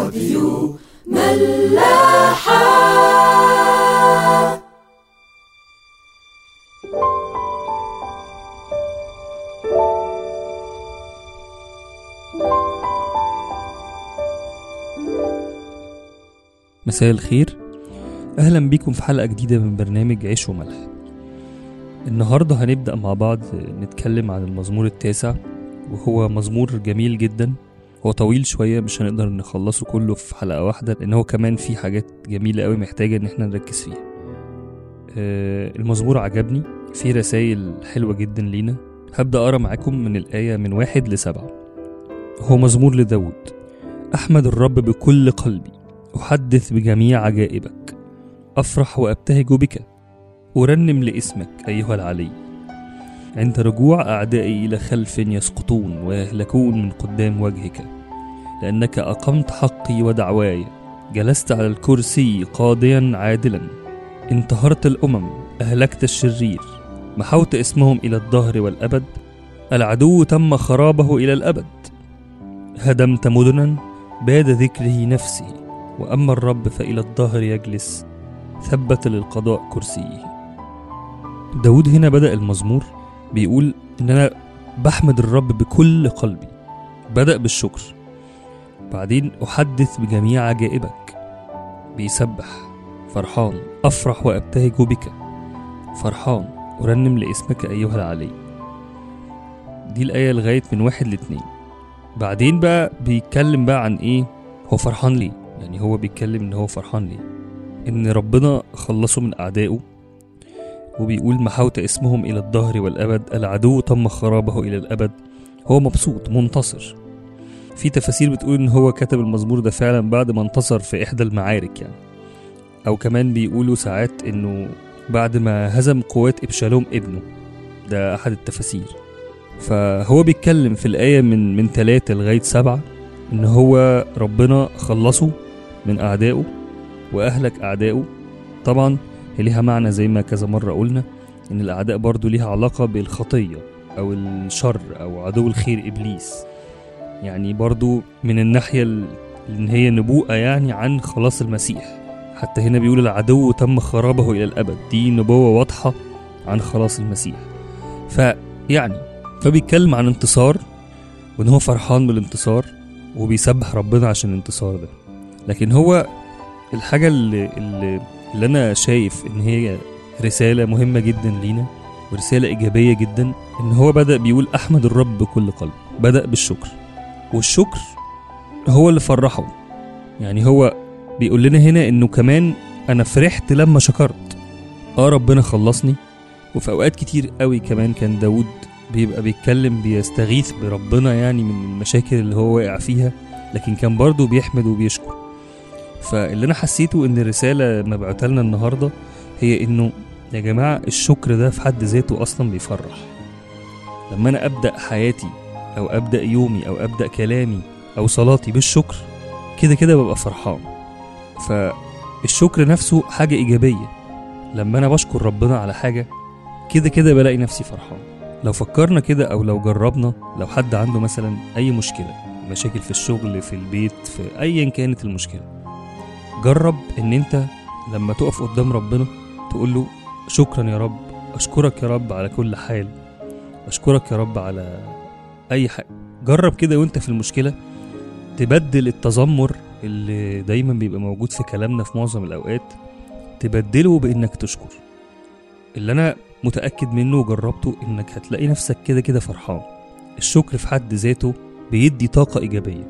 راديو ملاحة مساء الخير أهلا بيكم في حلقة جديدة من برنامج عيش وملح النهاردة هنبدأ مع بعض نتكلم عن المزمور التاسع وهو مزمور جميل جدا هو طويل شوية مش هنقدر نخلصه كله في حلقة واحدة لأن هو كمان فيه حاجات جميلة قوي محتاجة إن احنا نركز فيها آه، المزمور عجبني فيه رسائل حلوة جدا لينا هبدأ أقرأ معاكم من الآية من واحد لسبعة هو مزمور لداود أحمد الرب بكل قلبي أحدث بجميع عجائبك أفرح وأبتهج بك أرنم لاسمك أيها العلي عند رجوع أعدائي إلى خلف يسقطون ويهلكون من قدام وجهك لأنك أقمت حقي ودعواي جلست على الكرسي قاضيا عادلا انتهرت الأمم أهلكت الشرير محوت اسمهم إلى الدهر والأبد العدو تم خرابه إلى الأبد هدمت مدنا باد ذكره نفسه وأما الرب فإلى الظهر يجلس ثبت للقضاء كرسيه داود هنا بدأ المزمور بيقول إن أنا بحمد الرب بكل قلبي بدأ بالشكر بعدين أحدث بجميع عجائبك بيسبح فرحان أفرح وأبتهج بك فرحان أرنم لاسمك أيها العلي دي الآية لغاية من واحد لاتنين بعدين بقى بيتكلم بقى عن إيه هو فرحان ليه يعني هو بيتكلم ان هو فرحان ليه ان ربنا خلصه من اعدائه وبيقول محوت اسمهم الى الدهر والابد العدو تم خرابه الى الابد هو مبسوط منتصر في تفاسير بتقول ان هو كتب المزمور ده فعلا بعد ما انتصر في احدى المعارك يعني او كمان بيقولوا ساعات انه بعد ما هزم قوات ابشالوم ابنه ده احد التفاسير فهو بيتكلم في الآية من من تلاتة لغاية سبعة إن هو ربنا خلصه من أعدائه وأهلك أعدائه طبعا هي ليها معنى زي ما كذا مرة قلنا إن الأعداء برضو ليها علاقة بالخطية أو الشر أو عدو الخير إبليس يعني برضو من الناحية ال- إن هي نبوءة يعني عن خلاص المسيح حتى هنا بيقول العدو تم خرابه إلى الأبد دي نبوة واضحة عن خلاص المسيح فيعني فبيتكلم عن انتصار وإن هو فرحان بالانتصار وبيسبح ربنا عشان الانتصار ده لكن هو الحاجة اللي, اللي, اللي أنا شايف إن هي رسالة مهمة جدا لينا ورسالة إيجابية جدا إن هو بدأ بيقول أحمد الرب بكل قلب بدأ بالشكر والشكر هو اللي فرحه يعني هو بيقول لنا هنا إنه كمان أنا فرحت لما شكرت آه ربنا خلصني وفي أوقات كتير قوي كمان كان داود بيبقى بيتكلم بيستغيث بربنا يعني من المشاكل اللي هو واقع فيها لكن كان برضه بيحمد وبيشكر فاللي انا حسيته ان الرساله مبعوثه لنا النهارده هي انه يا جماعه الشكر ده في حد ذاته اصلا بيفرح لما انا ابدا حياتي او ابدا يومي او ابدا كلامي او صلاتي بالشكر كده كده ببقى فرحان فالشكر نفسه حاجه ايجابيه لما انا بشكر ربنا على حاجه كده كده بلاقي نفسي فرحان لو فكرنا كده او لو جربنا لو حد عنده مثلا اي مشكله مشاكل في الشغل في البيت في ايا كانت المشكله جرب ان انت لما تقف قدام ربنا تقول له شكرا يا رب اشكرك يا رب على كل حال اشكرك يا رب على اي حاجه جرب كده وانت في المشكله تبدل التذمر اللي دايما بيبقى موجود في كلامنا في معظم الاوقات تبدله بانك تشكر اللي انا متاكد منه وجربته انك هتلاقي نفسك كده كده فرحان الشكر في حد ذاته بيدي طاقه ايجابيه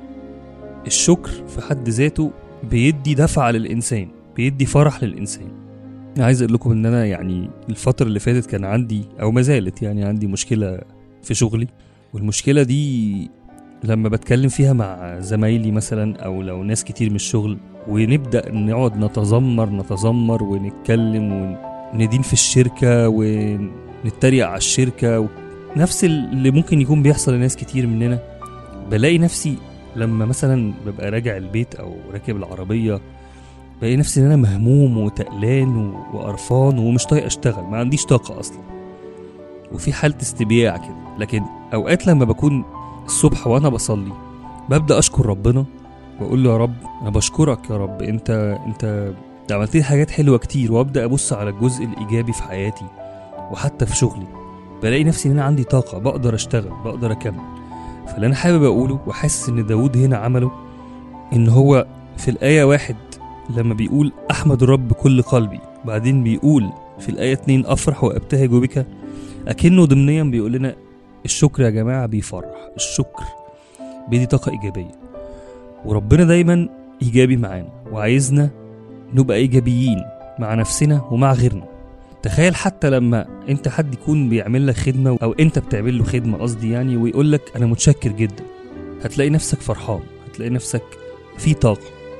الشكر في حد ذاته بيدي دفعة للإنسان بيدي فرح للإنسان أنا عايز أقول لكم إن أنا يعني الفترة اللي فاتت كان عندي أو ما زالت يعني عندي مشكلة في شغلي والمشكلة دي لما بتكلم فيها مع زمايلي مثلا أو لو ناس كتير من الشغل ونبدأ نقعد نتذمر نتذمر ونتكلم وندين في الشركة ونتريق على الشركة و... نفس اللي ممكن يكون بيحصل لناس كتير مننا بلاقي نفسي لما مثلا ببقى راجع البيت او راكب العربيه بلاقي نفسي ان انا مهموم وتقلان و- وقرفان ومش طايق اشتغل ما عنديش طاقه اصلا وفي حاله استبياع كده لكن اوقات لما بكون الصبح وانا بصلي ببدا اشكر ربنا واقول له يا رب انا بشكرك يا رب انت انت عملت لي حاجات حلوه كتير وابدا ابص على الجزء الايجابي في حياتي وحتى في شغلي بلاقي نفسي ان انا عندي طاقه بقدر اشتغل بقدر اكمل فاللي انا حابب اقوله وحاسس ان داود هنا عمله ان هو في الايه واحد لما بيقول احمد الرب بكل قلبي بعدين بيقول في الايه اتنين افرح وابتهج بك اكنه ضمنيا بيقول لنا الشكر يا جماعه بيفرح الشكر بيدي طاقه ايجابيه وربنا دايما ايجابي معانا وعايزنا نبقى ايجابيين مع نفسنا ومع غيرنا تخيل حتى لما انت حد يكون بيعمل لك خدمه او انت بتعمل له خدمه قصدي يعني ويقول لك انا متشكر جدا هتلاقي نفسك فرحان هتلاقي نفسك في طاقه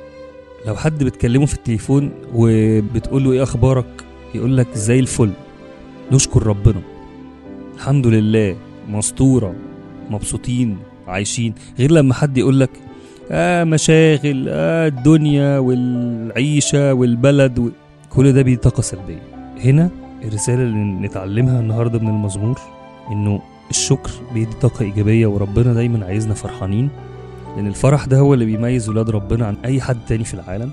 لو حد بتكلمه في التليفون وبتقول له ايه اخبارك يقول لك زي الفل نشكر ربنا الحمد لله مستوره مبسوطين عايشين غير لما حد يقول لك آه مشاغل آه الدنيا والعيشة والبلد و... كل ده بيدي طاقة سلبية هنا الرسالة اللي نتعلمها النهاردة من المزمور إنه الشكر بيدي طاقة إيجابية وربنا دايما عايزنا فرحانين لأن الفرح ده هو اللي بيميز ولاد ربنا عن أي حد تاني في العالم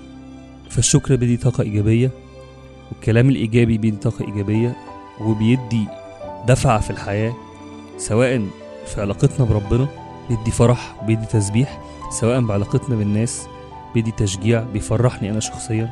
فالشكر بيدي طاقة إيجابية والكلام الإيجابي بيدي طاقة إيجابية وبيدي دفعة في الحياة سواء في علاقتنا بربنا بيدي فرح بيدي تسبيح سواء بعلاقتنا بالناس بيدي تشجيع بيفرحني انا شخصيا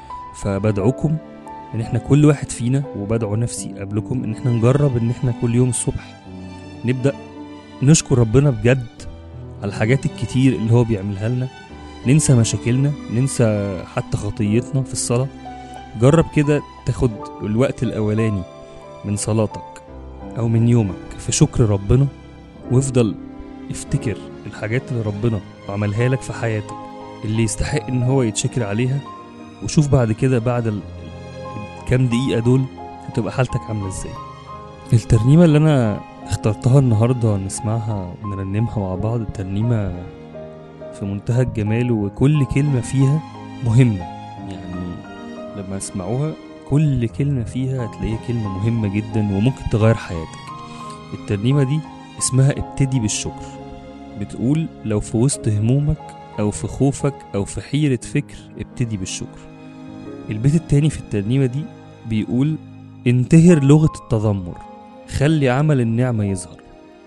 فبدعوكم ان احنا كل واحد فينا وبدعو نفسي قبلكم ان احنا نجرب ان احنا كل يوم الصبح نبدا نشكر ربنا بجد على الحاجات الكتير اللي هو بيعملها لنا ننسى مشاكلنا ننسى حتى خطيتنا في الصلاة جرب كده تاخد الوقت الأولاني من صلاتك أو من يومك في شكر ربنا وافضل افتكر الحاجات اللي ربنا عملها لك في حياتك اللي يستحق ان هو يتشكر عليها وشوف بعد كده بعد ال- الكام دقيقة دول هتبقى حالتك عاملة ازاي الترنيمة اللي انا اخترتها النهاردة نسمعها ونرنمها مع بعض الترنيمة في منتهى الجمال وكل كلمة فيها مهمة يعني لما اسمعوها كل كلمة فيها هتلاقيها كلمة مهمة جدا وممكن تغير حياتك الترنيمة دي اسمها ابتدي بالشكر بتقول لو في وسط همومك أو في خوفك أو في حيرة فكر ابتدي بالشكر البيت التاني في الترنيمة دي بيقول انتهر لغة التذمر خلي عمل النعمة يظهر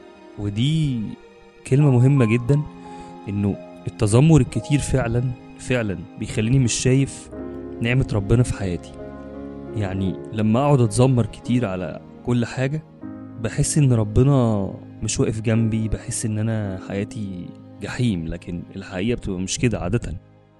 ودي كلمة مهمة جدا انه التذمر الكتير فعلا فعلا بيخليني مش شايف نعمة ربنا في حياتي يعني لما اقعد اتذمر كتير على كل حاجة بحس ان ربنا مش واقف جنبي بحس ان انا حياتي جحيم لكن الحقيقة بتبقى مش كده عادة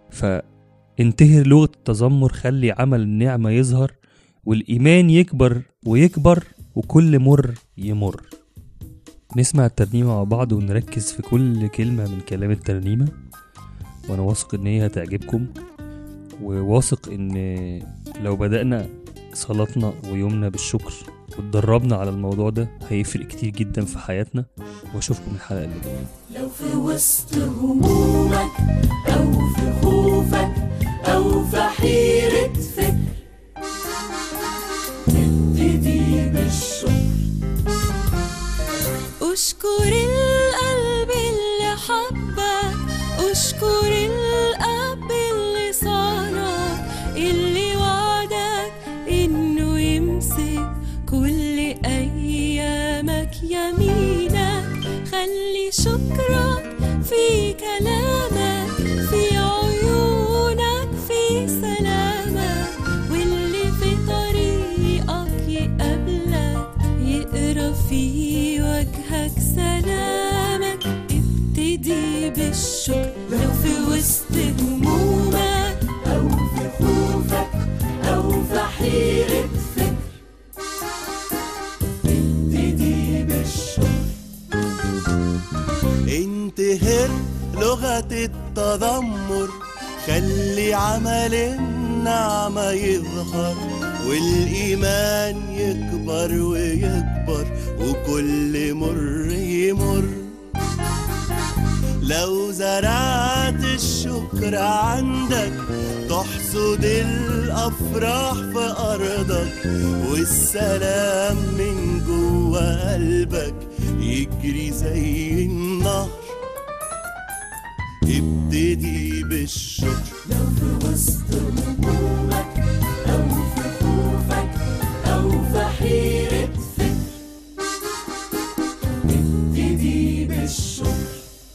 فانتهر لغة التذمر خلي عمل النعمة يظهر والإيمان يكبر ويكبر وكل مر يمر نسمع الترنيمة مع بعض ونركز في كل كلمة من كلام الترنيمة وأنا واثق إن هي هتعجبكم وواثق إن لو بدأنا صلاتنا ويومنا بالشكر واتدربنا على الموضوع ده هيفرق كتير جدا في حياتنا واشوفكم الحلقة اللي جاية لو في وسط همومك أو في خوفك أو في حيرة فكر ابتدي بالشكر اشكر القلب اللي حبك اشكر الاب اللي صانك اللي وعدك انه يمسك كل ايامك يمينك خلي شكرك في كلامك في عيونك في سلامك واللي في طريقك يقابلك يقرا في وجهك سلامك ابتدي بالشكر لو في وسط همومك أو في خوفك أو في حيرة فكر ابتدي بالشكر انتهر لغة التذمر خلي عمل النعمة يظهر والإيمان يكبر ويكبر وكل مر يمر لو زرعت الشكر عندك تحصد الأفراح في أرضك والسلام من جوا قلبك يجري زي النهر ابتدي نبتدي بالشكر لو في وسط همومك أو في خوفك أو في حيرة فكر نبتدي بالشكر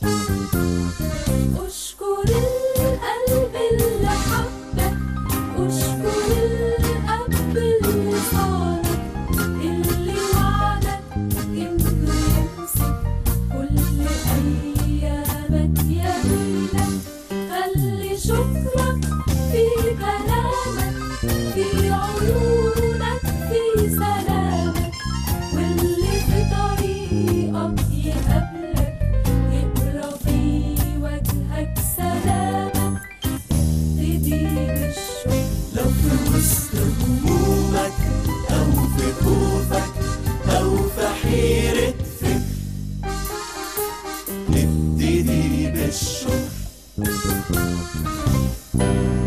اشكر القلب اللي حبك اشكر الاب اللي صارك اللي وعدك انه يمسك كل ايامك يمينك خلي شكرك في كلامك في عيونك في سلامك واللي في طريقك يقابلك يقرا في وجهك سلامك ابتدي بالشكر لو في وسط همومك أو في خوفك أو في حيرة فكر نبتدي بالشكر